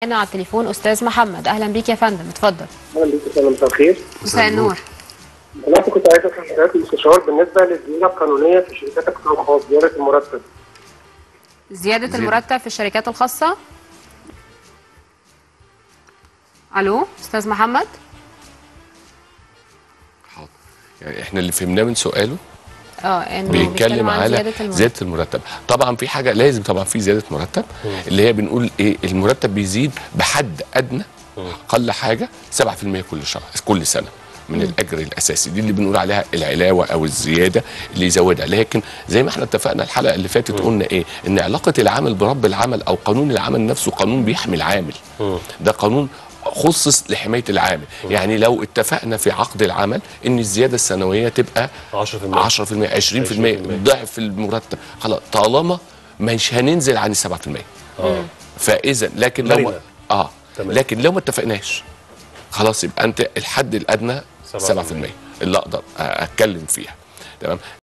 معانا على التليفون استاذ محمد اهلا بيك يا فندم اتفضل اهلا بيك يا فندم مساء الخير مساء النور دلوقتي كنت عايز اسال حضرتك المستشار بالنسبه للزياده القانونيه في شركات القطاع الخاص زياده المرتب زياده زيادة. المرتب في الشركات الخاصه الو استاذ محمد حاضر يعني احنا اللي فهمناه من سؤاله اه انه بيتكلم عن على زياده المرتب زياده المرتب طبعا في حاجه لازم طبعا في زياده مرتب اللي هي بنقول ايه المرتب بيزيد بحد ادنى اقل حاجه 7% كل شهر كل سنه من الاجر الاساسي دي اللي بنقول عليها العلاوه او الزياده اللي يزودها لكن زي ما احنا اتفقنا الحلقه اللي فاتت قلنا ايه ان علاقه العامل برب العمل او قانون العمل نفسه قانون بيحمي العامل ده قانون خصص لحمايه العامل يعني لو اتفقنا في عقد العمل ان الزياده السنويه تبقى 10% 10% 20% ضعف المرتب خلاص طالما مش هننزل عن ال 7% اه فاذا لكن لو ما مرنة. اه تمام. لكن لو ما اتفقناش خلاص يبقى انت الحد الادنى 7% 7% اللي اقدر اتكلم فيها تمام